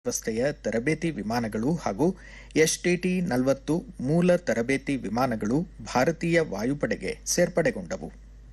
ವ್ಯವಸ್ಥೆಯ ತರಬೇತಿ ವಿಮಾನಗಳು ಹಾಗೂ ಎಸ್ಟಿಟಿ ನಲವತ್ತು ಮೂಲ ತರಬೇತಿ ವಿಮಾನಗಳು ಭಾರತೀಯ ವಾಯುಪಡೆಗೆ ಸೇರ್ಪಡೆಗೊಂಡವು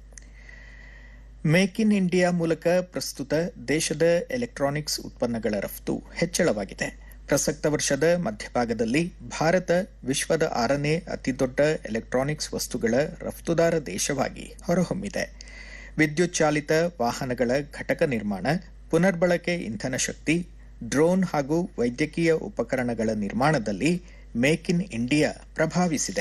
ಮೇಕ್ ಇನ್ ಇಂಡಿಯಾ ಮೂಲಕ ಪ್ರಸ್ತುತ ದೇಶದ ಎಲೆಕ್ಟ್ರಾನಿಕ್ಸ್ ಉತ್ಪನ್ನಗಳ ರಫ್ತು ಹೆಚ್ಚಳವಾಗಿದೆ ಪ್ರಸಕ್ತ ವರ್ಷದ ಮಧ್ಯಭಾಗದಲ್ಲಿ ಭಾರತ ವಿಶ್ವದ ಆರನೇ ಅತಿದೊಡ್ಡ ಎಲೆಕ್ಟ್ರಾನಿಕ್ಸ್ ವಸ್ತುಗಳ ರಫ್ತುದಾರ ದೇಶವಾಗಿ ಹೊರಹೊಮ್ಮಿದೆ ವಿದ್ಯುತ್ ಚಾಲಿತ ವಾಹನಗಳ ಘಟಕ ನಿರ್ಮಾಣ ಪುನರ್ಬಳಕೆ ಇಂಧನ ಶಕ್ತಿ ಡ್ರೋನ್ ಹಾಗೂ ವೈದ್ಯಕೀಯ ಉಪಕರಣಗಳ ನಿರ್ಮಾಣದಲ್ಲಿ ಮೇಕ್ ಇನ್ ಇಂಡಿಯಾ ಪ್ರಭಾವಿಸಿದೆ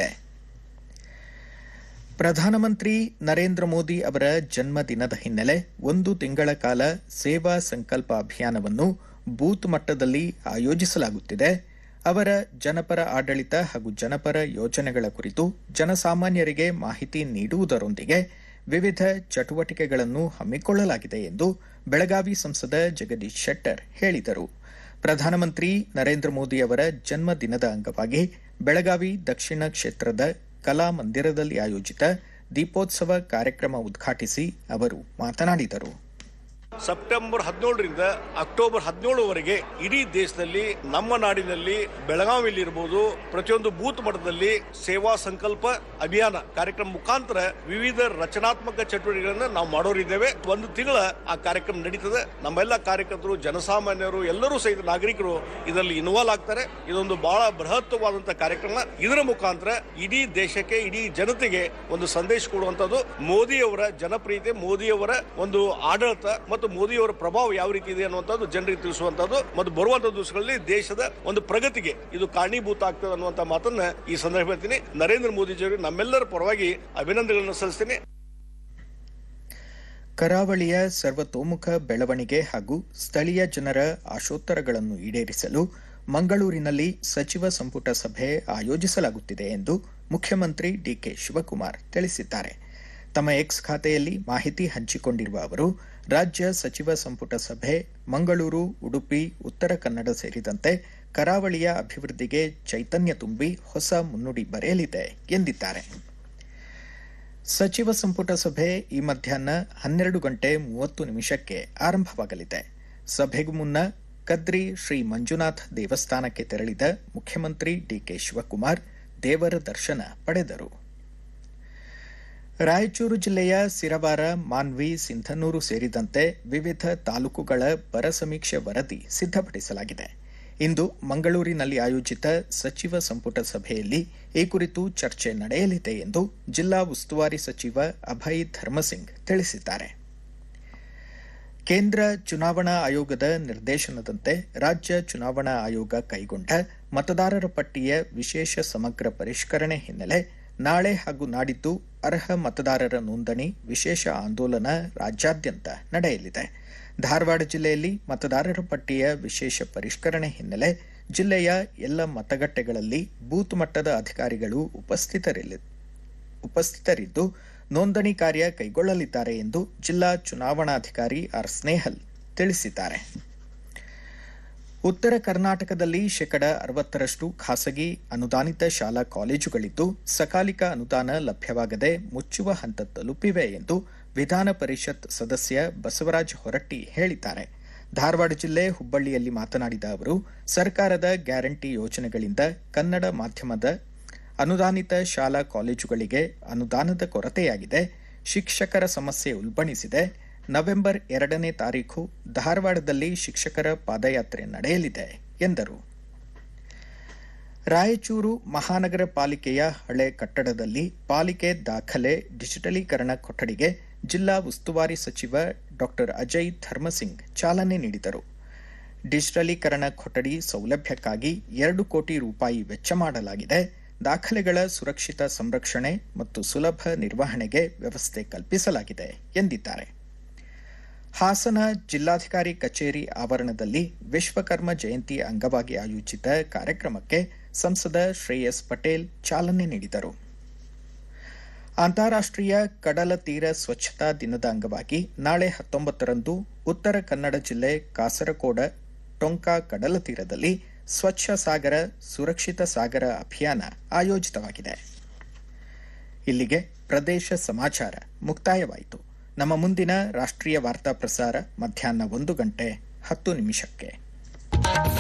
ಪ್ರಧಾನಮಂತ್ರಿ ನರೇಂದ್ರ ಮೋದಿ ಅವರ ಜನ್ಮದಿನದ ಹಿನ್ನೆಲೆ ಒಂದು ತಿಂಗಳ ಕಾಲ ಸೇವಾ ಸಂಕಲ್ಪ ಅಭಿಯಾನವನ್ನು ಬೂತ್ ಮಟ್ಟದಲ್ಲಿ ಆಯೋಜಿಸಲಾಗುತ್ತಿದೆ ಅವರ ಜನಪರ ಆಡಳಿತ ಹಾಗೂ ಜನಪರ ಯೋಜನೆಗಳ ಕುರಿತು ಜನಸಾಮಾನ್ಯರಿಗೆ ಮಾಹಿತಿ ನೀಡುವುದರೊಂದಿಗೆ ವಿವಿಧ ಚಟುವಟಿಕೆಗಳನ್ನು ಹಮ್ಮಿಕೊಳ್ಳಲಾಗಿದೆ ಎಂದು ಬೆಳಗಾವಿ ಸಂಸದ ಜಗದೀಶ್ ಶೆಟ್ಟರ್ ಹೇಳಿದರು ಪ್ರಧಾನಮಂತ್ರಿ ನರೇಂದ್ರ ಮೋದಿ ಅವರ ಜನ್ಮದಿನದ ಅಂಗವಾಗಿ ಬೆಳಗಾವಿ ದಕ್ಷಿಣ ಕ್ಷೇತ್ರದ ಕಲಾ ಮಂದಿರದಲ್ಲಿ ಆಯೋಜಿತ ದೀಪೋತ್ಸವ ಕಾರ್ಯಕ್ರಮ ಉದ್ಘಾಟಿಸಿ ಅವರು ಮಾತನಾಡಿದರು ಸೆಪ್ಟೆಂಬರ್ ಹದಿನೇಳರಿಂದ ಅಕ್ಟೋಬರ್ ಹದಿನೇಳವರೆಗೆ ಇಡೀ ದೇಶದಲ್ಲಿ ನಮ್ಮ ನಾಡಿನಲ್ಲಿ ಬೆಳಗಾವಿಯಲ್ಲಿ ಇರಬಹುದು ಪ್ರತಿಯೊಂದು ಬೂತ್ ಮಟ್ಟದಲ್ಲಿ ಸೇವಾ ಸಂಕಲ್ಪ ಅಭಿಯಾನ ಕಾರ್ಯಕ್ರಮ ಮುಖಾಂತರ ವಿವಿಧ ರಚನಾತ್ಮಕ ಚಟುವಟಿಕೆಗಳನ್ನ ನಾವು ಮಾಡೋರಿದ್ದೇವೆ ಒಂದು ತಿಂಗಳ ಆ ಕಾರ್ಯಕ್ರಮ ನಡೀತದೆ ನಮ್ಮೆಲ್ಲ ಕಾರ್ಯಕರ್ತರು ಜನಸಾಮಾನ್ಯರು ಎಲ್ಲರೂ ಸಹಿತ ನಾಗರಿಕರು ಇದರಲ್ಲಿ ಇನ್ವಾಲ್ವ್ ಆಗ್ತಾರೆ ಇದೊಂದು ಬಹಳ ಬೃಹತ್ವಾದಂತಹ ಕಾರ್ಯಕ್ರಮ ಇದರ ಮುಖಾಂತರ ಇಡೀ ದೇಶಕ್ಕೆ ಇಡೀ ಜನತೆಗೆ ಒಂದು ಸಂದೇಶ ಕೊಡುವಂತದ್ದು ಮೋದಿಯವರ ಜನಪ್ರಿಯತೆ ಮೋದಿಯವರ ಒಂದು ಆಡಳಿತ ಮತ್ತು ಮೋದಿಯವರ ಪ್ರಭಾವ ಯಾವ ರೀತಿ ಇದೆ ಅನ್ನುವಂಥದ್ದು ಜನರಿಗೆ ತಿಳಿಸುವಂತದ್ದು ಮತ್ತು ಬರುವಂತಹ ದಿವಸಗಳಲ್ಲಿ ದೇಶದ ಒಂದು ಪ್ರಗತಿಗೆ ಇದು ಕಾರಣೀಭೂತ ಆಗ್ತದೆ ಅನ್ನುವಂತ ಮಾತನ್ನ ಈ ಸಂದರ್ಭ ಹೇಳ್ತೀನಿ ನರೇಂದ್ರ ಮೋದಿಜಿಯವರಿಗೆ ನಮ್ಮೆಲ್ಲರ ಪರವಾಗಿ ಅಭಿನಂದನೆಗಳನ್ನು ಸಲ್ಲಿಸ್ತೀನಿ ಕರಾವಳಿಯ ಸರ್ವತೋಮುಖ ಬೆಳವಣಿಗೆ ಹಾಗೂ ಸ್ಥಳೀಯ ಜನರ ಆಶೋತ್ತರಗಳನ್ನು ಈಡೇರಿಸಲು ಮಂಗಳೂರಿನಲ್ಲಿ ಸಚಿವ ಸಂಪುಟ ಸಭೆ ಆಯೋಜಿಸಲಾಗುತ್ತಿದೆ ಎಂದು ಮುಖ್ಯಮಂತ್ರಿ ಡಿಕೆ ಶಿವಕುಮಾರ್ ತಿಳಿಸಿದ್ದಾರೆ ತಮ್ಮ ಎಕ್ಸ್ ಖಾತೆಯಲ್ಲಿ ಮಾಹಿತಿ ಹಂಚಿಕೊಂಡಿರುವ ಅವರು ರಾಜ್ಯ ಸಚಿವ ಸಂಪುಟ ಸಭೆ ಮಂಗಳೂರು ಉಡುಪಿ ಉತ್ತರ ಕನ್ನಡ ಸೇರಿದಂತೆ ಕರಾವಳಿಯ ಅಭಿವೃದ್ಧಿಗೆ ಚೈತನ್ಯ ತುಂಬಿ ಹೊಸ ಮುನ್ನುಡಿ ಬರೆಯಲಿದೆ ಎಂದಿದ್ದಾರೆ ಸಚಿವ ಸಂಪುಟ ಸಭೆ ಈ ಮಧ್ಯಾಹ್ನ ಹನ್ನೆರಡು ಗಂಟೆ ಮೂವತ್ತು ನಿಮಿಷಕ್ಕೆ ಆರಂಭವಾಗಲಿದೆ ಸಭೆಗೂ ಮುನ್ನ ಕದ್ರಿ ಶ್ರೀ ಮಂಜುನಾಥ ದೇವಸ್ಥಾನಕ್ಕೆ ತೆರಳಿದ ಮುಖ್ಯಮಂತ್ರಿ ಡಿಕೆ ಶಿವಕುಮಾರ್ ದೇವರ ದರ್ಶನ ಪಡೆದರು ರಾಯಚೂರು ಜಿಲ್ಲೆಯ ಸಿರವಾರ ಮಾನ್ವಿ ಸಿಂಧನೂರು ಸೇರಿದಂತೆ ವಿವಿಧ ತಾಲೂಕುಗಳ ಬರ ಸಮೀಕ್ಷೆ ವರದಿ ಸಿದ್ಧಪಡಿಸಲಾಗಿದೆ ಇಂದು ಮಂಗಳೂರಿನಲ್ಲಿ ಆಯೋಜಿತ ಸಚಿವ ಸಂಪುಟ ಸಭೆಯಲ್ಲಿ ಈ ಕುರಿತು ಚರ್ಚೆ ನಡೆಯಲಿದೆ ಎಂದು ಜಿಲ್ಲಾ ಉಸ್ತುವಾರಿ ಸಚಿವ ಅಭಯ್ ಧರ್ಮಸಿಂಗ್ ತಿಳಿಸಿದ್ದಾರೆ ಕೇಂದ್ರ ಚುನಾವಣಾ ಆಯೋಗದ ನಿರ್ದೇಶನದಂತೆ ರಾಜ್ಯ ಚುನಾವಣಾ ಆಯೋಗ ಕೈಗೊಂಡ ಮತದಾರರ ಪಟ್ಟಿಯ ವಿಶೇಷ ಸಮಗ್ರ ಪರಿಷ್ಕರಣೆ ಹಿನ್ನೆಲೆ ನಾಳೆ ಹಾಗೂ ನಾಡಿದ್ದು ಅರ್ಹ ಮತದಾರರ ನೋಂದಣಿ ವಿಶೇಷ ಆಂದೋಲನ ರಾಜ್ಯಾದ್ಯಂತ ನಡೆಯಲಿದೆ ಧಾರವಾಡ ಜಿಲ್ಲೆಯಲ್ಲಿ ಮತದಾರರ ಪಟ್ಟಿಯ ವಿಶೇಷ ಪರಿಷ್ಕರಣೆ ಹಿನ್ನೆಲೆ ಜಿಲ್ಲೆಯ ಎಲ್ಲ ಮತಗಟ್ಟೆಗಳಲ್ಲಿ ಬೂತ್ ಮಟ್ಟದ ಅಧಿಕಾರಿಗಳು ಉಪಸ್ಥಿತರಿದ್ದು ನೋಂದಣಿ ಕಾರ್ಯ ಕೈಗೊಳ್ಳಲಿದ್ದಾರೆ ಎಂದು ಜಿಲ್ಲಾ ಚುನಾವಣಾಧಿಕಾರಿ ಆರ್ ಸ್ನೇಹಲ್ ತಿಳಿಸಿದ್ದಾರೆ ಉತ್ತರ ಕರ್ನಾಟಕದಲ್ಲಿ ಶೇಕಡ ಅರವತ್ತರಷ್ಟು ಖಾಸಗಿ ಅನುದಾನಿತ ಶಾಲಾ ಕಾಲೇಜುಗಳಿದ್ದು ಸಕಾಲಿಕ ಅನುದಾನ ಲಭ್ಯವಾಗದೆ ಮುಚ್ಚುವ ಹಂತ ತಲುಪಿವೆ ಎಂದು ವಿಧಾನ ಪರಿಷತ್ ಸದಸ್ಯ ಬಸವರಾಜ ಹೊರಟ್ಟಿ ಹೇಳಿದ್ದಾರೆ ಧಾರವಾಡ ಜಿಲ್ಲೆ ಹುಬ್ಬಳ್ಳಿಯಲ್ಲಿ ಮಾತನಾಡಿದ ಅವರು ಸರ್ಕಾರದ ಗ್ಯಾರಂಟಿ ಯೋಜನೆಗಳಿಂದ ಕನ್ನಡ ಮಾಧ್ಯಮದ ಅನುದಾನಿತ ಶಾಲಾ ಕಾಲೇಜುಗಳಿಗೆ ಅನುದಾನದ ಕೊರತೆಯಾಗಿದೆ ಶಿಕ್ಷಕರ ಸಮಸ್ಯೆ ಉಲ್ಬಣಿಸಿದೆ ನವೆಂಬರ್ ಎರಡನೇ ತಾರೀಖು ಧಾರವಾಡದಲ್ಲಿ ಶಿಕ್ಷಕರ ಪಾದಯಾತ್ರೆ ನಡೆಯಲಿದೆ ಎಂದರು ರಾಯಚೂರು ಮಹಾನಗರ ಪಾಲಿಕೆಯ ಹಳೆ ಕಟ್ಟಡದಲ್ಲಿ ಪಾಲಿಕೆ ದಾಖಲೆ ಡಿಜಿಟಲೀಕರಣ ಕೊಠಡಿಗೆ ಜಿಲ್ಲಾ ಉಸ್ತುವಾರಿ ಸಚಿವ ಡಾ ಅಜಯ್ ಧರ್ಮಸಿಂಗ್ ಚಾಲನೆ ನೀಡಿದರು ಡಿಜಿಟಲೀಕರಣ ಕೊಠಡಿ ಸೌಲಭ್ಯಕ್ಕಾಗಿ ಎರಡು ಕೋಟಿ ರೂಪಾಯಿ ವೆಚ್ಚ ಮಾಡಲಾಗಿದೆ ದಾಖಲೆಗಳ ಸುರಕ್ಷಿತ ಸಂರಕ್ಷಣೆ ಮತ್ತು ಸುಲಭ ನಿರ್ವಹಣೆಗೆ ವ್ಯವಸ್ಥೆ ಕಲ್ಪಿಸಲಾಗಿದೆ ಎಂದಿದ್ದಾರೆ ಹಾಸನ ಜಿಲ್ಲಾಧಿಕಾರಿ ಕಚೇರಿ ಆವರಣದಲ್ಲಿ ವಿಶ್ವಕರ್ಮ ಜಯಂತಿ ಅಂಗವಾಗಿ ಆಯೋಜಿತ ಕಾರ್ಯಕ್ರಮಕ್ಕೆ ಸಂಸದ ಶ್ರೇಯಸ್ ಪಟೇಲ್ ಚಾಲನೆ ನೀಡಿದರು ಅಂತಾರಾಷ್ಟ್ರೀಯ ಕಡಲ ತೀರ ಸ್ವಚ್ಛತಾ ದಿನದ ಅಂಗವಾಗಿ ನಾಳೆ ಹತ್ತೊಂಬತ್ತರಂದು ಉತ್ತರ ಕನ್ನಡ ಜಿಲ್ಲೆ ಕಾಸರಕೋಡ ಟೊಂಕಾ ಕಡಲ ತೀರದಲ್ಲಿ ಸ್ವಚ್ಛ ಸಾಗರ ಸುರಕ್ಷಿತ ಸಾಗರ ಅಭಿಯಾನ ಆಯೋಜಿತವಾಗಿದೆ ಇಲ್ಲಿಗೆ ಪ್ರದೇಶ ಸಮಾಚಾರ ಮುಕ್ತಾಯವಾಯಿತು ನಮ್ಮ ಮುಂದಿನ ರಾಷ್ಟ್ರೀಯ ವಾರ್ತಾ ಪ್ರಸಾರ ಮಧ್ಯಾಹ್ನ ಒಂದು ಗಂಟೆ ಹತ್ತು ನಿಮಿಷಕ್ಕೆ